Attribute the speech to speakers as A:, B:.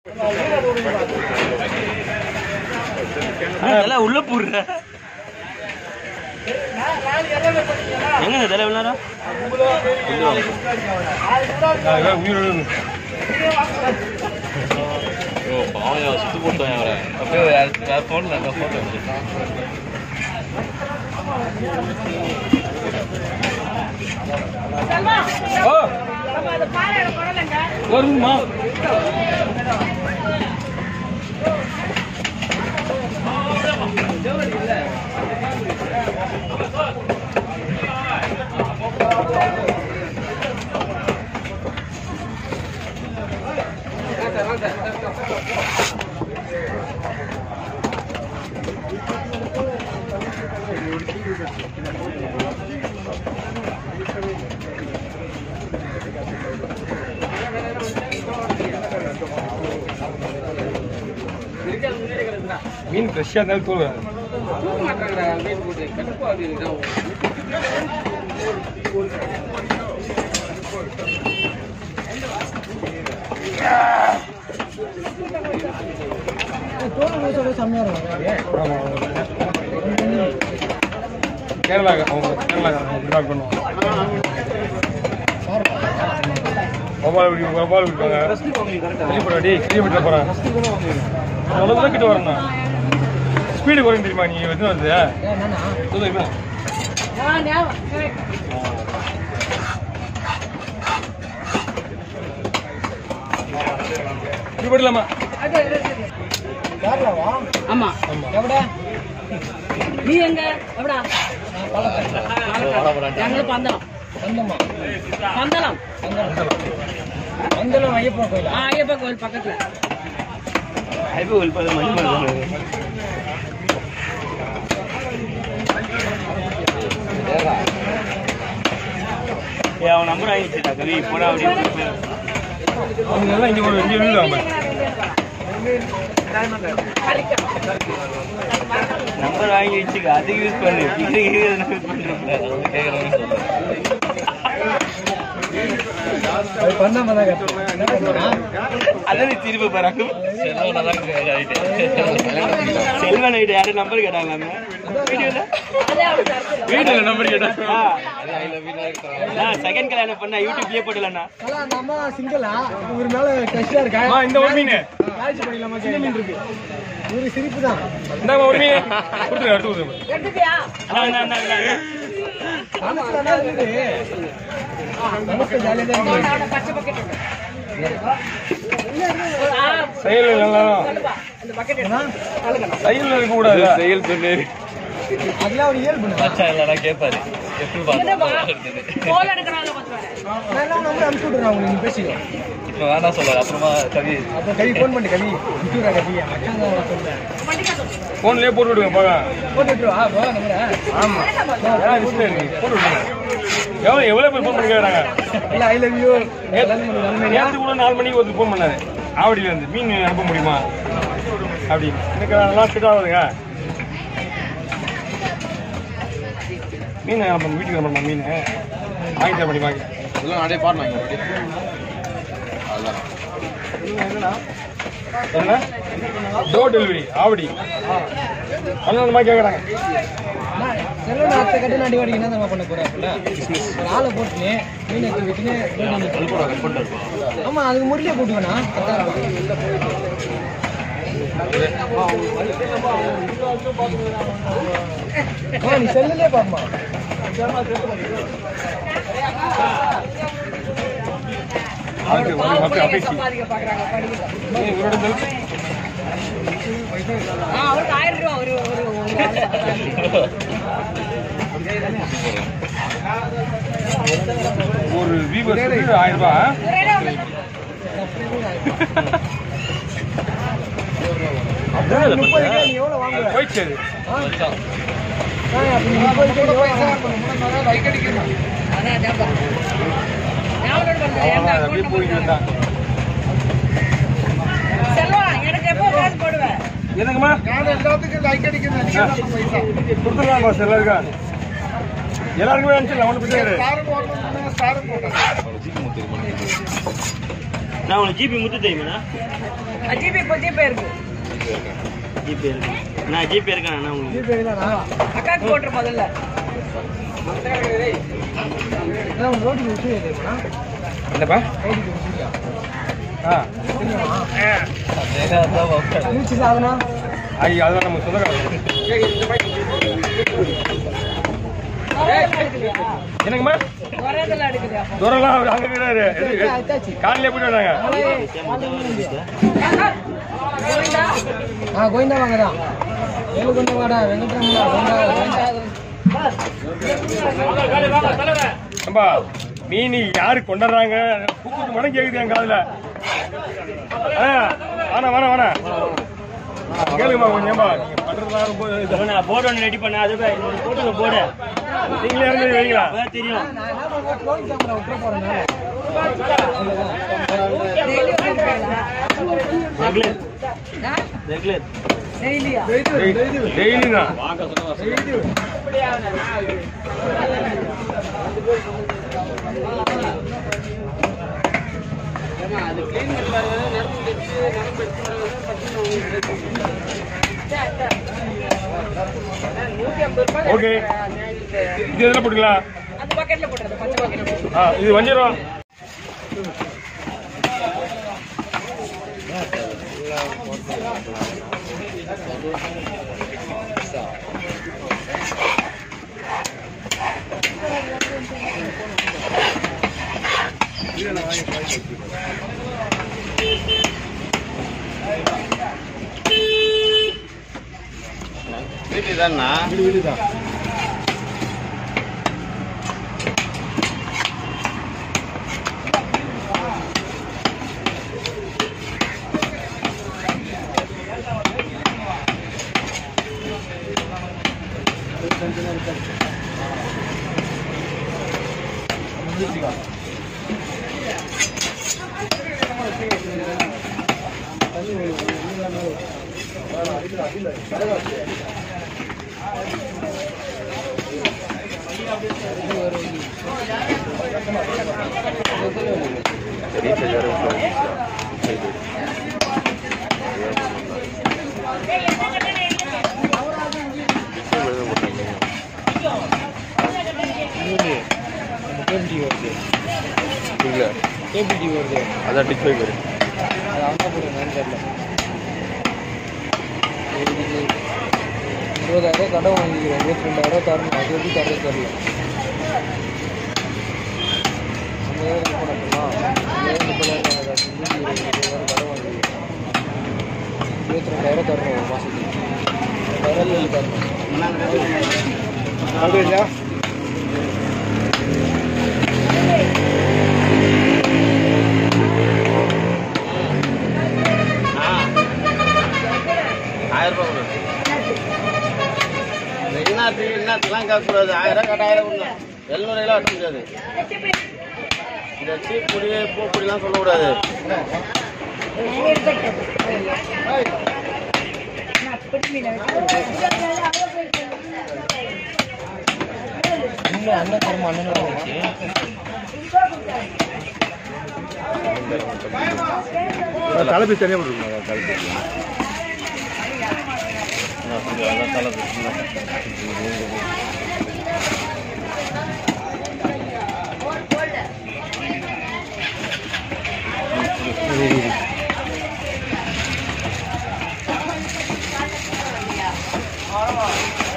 A: அதெல்லாம் உள்ள போடுற எங்க இந்த தலை நேரம்
B: சுத்து போட்டோம் அவரை அப்படியே வேற ஃபோன்ல அந்த ஃபோட்டோ
C: வருமா மீன் ஃப்ரெஷ்ஷாக இருந்தாலும் தூள் கேரளா அவங்க கேரளா இப்படி பண்ணுவாங்க மொபைல் இப்படி மொபைல் விட்டுவாங்க வெளிப்படா டேய் கிலோமீட்டர் போகிறேன் அவ்வளோ தான் கிட்ட வரணும் ஸ்பீடு குறையும் தெரியுமா நீ எது வருது சொல்லுங்க இப்படி போடலாமா
D: ஆமா எவ்வளோ நீ எங்க எவ்வளோ ഞങ്ങള് പന്തളം പന്തളം
C: மந்தலம் ஐயப்பன் கோயில்
D: ആ അയ്യപ്പ കോയിൽ പക്കത്തില്
A: ஹைவே ஒரு பது மணி மணி ஏ அவன் நம்பர் வாங்கி வச்சுட்டா கவி போடா அப்படின்னு
C: அவங்க எல்லாம் இங்கே ஒரு இங்கே விழுவாங்க
A: நம்பர் வாங்கி வச்சுக்க அதுக்கு யூஸ் பண்ணு இது யூஸ் பண்றப்ப
B: கேட்குறவங்க சொல்லுங்க
A: அதான் நீ திருப்பி போறாங்க
B: செல்வம் நல்லா
A: செல்வன் ஐடி யாரும் நம்பர் கேட்டாங்களாமே வீடியோல
C: வீட்டில் நம்பர் கேட்டா
A: நான் செகண்ட் கல்யாணம் பண்ண யூடியூப்லயே போட்டலண்ணா
E: நம்ம சிங்கிளா இவர் மேல கஷ்டா இருக்கா
C: அம்மா, இந்த ஒரு மீன்
E: காய்ச்சி பண்ணிக்கலாமா சின்ன மீன் இருக்கு ஒரு சிரிப்பு தான்
C: இந்தாம்மா ஒரு மீன் கொடுத்துருங்க எடுத்து கொடுத்துருங்க
D: എടുത്തിട്ടിയാ
A: அண்ணா, அண்ணா, அண்ணா, அண்ணா.
E: மனசு நல்லா இருக்குது மனசு ஜாலியா தான் இருக்கு
D: അവിടെ പച്ച ബക്കറ്റ് ഉണ്ട് ആ
C: செயல் நல்லா
D: കൊണ്ടുവാ. இந்த பக்கெட் எடுத்து
C: செயல் இருக்கக்கூடாது
B: செயல் சொன்னேன்
E: அதெல்லாம் ஒரு இயல்பு
B: மச்சான் இல்லைனா கேட்பாரு எப்படி பார்த்து
D: கோல் எடுக்கணும் கொஞ்சம் வேற.
E: நான் நம்பர் அனுப்பிச்சு விடுறேன் உங்களுக்கு நீ பேசிக்கோ
B: இப்போ வேணாம் சொல்லுவாரு அப்புறமா கவி
E: அப்போ கவி ஃபோன் பண்ணி கவி அனுப்பிச்சு விடுறா கவி மச்சான் தான் சொல்றேன்
C: ஃபோன்லேயே போட்டு விடுங்க போக
E: போட்டு விட்டுருவா போ நம்பரை
C: ஆமா ஏன் ரிஸ்க் இருக்கு போட்டு விடுங்க எவ்வளோ எவ்வளோ பேர் ஃபோன் பண்ணி கேட்குறாங்க
E: இல்ல ஐ லவ் யூ
C: நேற்று கூட நாலு மணிக்கு ஒருத்தர் ஃபோன் பண்ணாரு ஆவடியில இருந்து மீன் அனுப்ப முடியுமா அப்படி எனக்கு நல்லா ஃபிட் ஆகுதுங்க மீன் அனுப்ப வீட்டுக்கு அனுப்பணுமா மீன் வாங்கி தர முடியுமா
B: இதெல்லாம் நிறைய பாடினாங்க அதுதான்
C: என்ன டோர் டெலிவரி ஆவடி அந்த மாதிரி கேட்குறாங்க
E: செல்வன் அடுத்த கட்டு நாட்டி வாடிக்கு என்ன பண்ண போறாப்புல ஒரு ஆளை போட்டுன்னு மீன் எடுத்து விட்டுன்னு ஆமா அதுக்கு முரளியே போட்டுவேண்ணா நீ செல்லுலயே பாப்பா
C: அது ஒரு மக்கள் அபேட்சி
D: சம்பாதிக்க பாக்குறாங்க படிக்க
C: இவரோட செல்
D: ആ അവർക്ക് ആയിരം രൂപ ഒരു ഒരു ഒരു ആള്.
C: ஒரு வீவர்ஸுக்கு ஆயிரம் ரூபாய்
D: ഒരേ ഉള്ളൂ.
E: முப்பது கிலோ நீ எவ்வளவு வாங்குவ
C: போயிடுச்சு அது
E: ஆ, அப்ப நீ முப்பது கிலோ எவ்வளவு வாங்குவ?
D: അതാ ഞാൻ പറഞ്ഞു. ഞാൻ അവരോട് പറഞ്ഞു, എന്റെ
C: அவ்வளவுதான், அப்படியே
D: account
C: போயிட்டு
D: number
C: இருந்தான்
D: செல்வா, எனக்கு எப்போ காசு போடுவேன்
C: என்னங்கம்மா கொடுத்துருவாங்க பாஸ் எல்லாருக்கும் எல்லாருக்குமே அனுப்பிச்சிடலாம் ஒன்றும் பிரச்சனை கிடையாது
A: நான் உனக்கு ஜிபி முத்து தெரியுமாண்ணா
D: ஜிபே இப்போ ஜிபே இருக்கு
A: ஜிபே இருக்கு நான் ஜிபே இருக்கேன் அண்ணா உங்களுக்கு
E: ஜிபே இல்லைண்ணா
D: அக்காக்கு போட்டுரு முதல்ல
E: அதான் உங்க ரோட்டுக்கு விட்டு தெரியுமா
C: என்னப்பா
E: ரோட்டுக்கு விட்டுருக்கியா
C: ஆ
E: தெரியுமா மூச்சு சாகுனா
C: ஐயா அதெல்லாம் நம்ம சொந்தக்காரங்க என்னங்கம்மா
D: வரதெல்லாம் எடுக்குது
C: தூரம்லாம் அவர் அங்கே இருக்கிறாரு
E: ஆயிட்டாச்சு.
C: காலையிலே போயிட்டு வந்தாங்க
E: ஆ கோவிந்தா வாங்க தான் ஏழு கொண்டு வாடா வெங்கட்ரமணா கோவிந்தா கோவிந்தா
C: ஏம்பா மீன் யாரு கொண்டாடுறாங்க கூப்பிட்டு மடம் கேக்குது என் காதுல ஆ, வேணாம் வேணாம் வேணாம் கேளுங்கம்மா கொஞ்சம் ஏம்பா நீங்க பண்றதுலாம் ரொம்ப இது.
A: நான் போர்டு ஒன்று ரெடி பண்ணேன் அதுக்கு இன்னொரு போட்டோல போடு
C: நீங்களே இறங்கி வைங்களா
A: அப்பதான் தெரியும்
E: நான் என்ன பண்ணுவேன் க்ளோன் கேமரா விட்டுற போறேன்
A: ரெகுலர் ரெகுலர்
D: டெய்லியா
C: டெய்லி தான் ஓகே இது எதில் போட்டுக்கலாம்
D: அந்த பக்கெட்ல போட்டுறது பச்சை பக்கெட்ல
C: ஆ இது வஞ்சிரம்
B: வீட்டுதானா
E: கேபிடி வருது
B: அதான் டிச் பைப்
E: அது அவன் தான் போடுறேன் தெரியல இருபதாயிரம் கடன் வாங்கிக்கிறேன் இருபத்தி ரெண்டாயிரம் தரணும் அது எப்படி தரது தெரியல ஐம்பதாயிரம் கடன் பண்ணலாம் முப்பதாயிரம் இருபதாயிரம் கடன் வாங்கிக்கிறேன் இருபத்தி ரெண்டாயிரம் தரணும் ஒரு மாதத்துக்கு ரெண்டாயிரம் தரணும் அப்படிங்களா
B: ஆயிரம் ரூபாய் கொடு இந்த இன்னாத்துக்கு இன்னாத்துக்குலாம் கேட்கக்கூடாது ஆயிரம் ரூபாய் கேட்ட ஆயிரம் கொடுங்க எழுநூறு கிலோ வெட்ட முடியாது இந்த சீப் பொடி பூ பொடிலாம் சொல்லக்கூடாது
E: இன்னும் அண்ணன் தரமா அண்ணன் வாங்கிச்சு
C: தலைப்பு தனியாக போட்டுருக்கோம் தலைப்பு
B: ஆ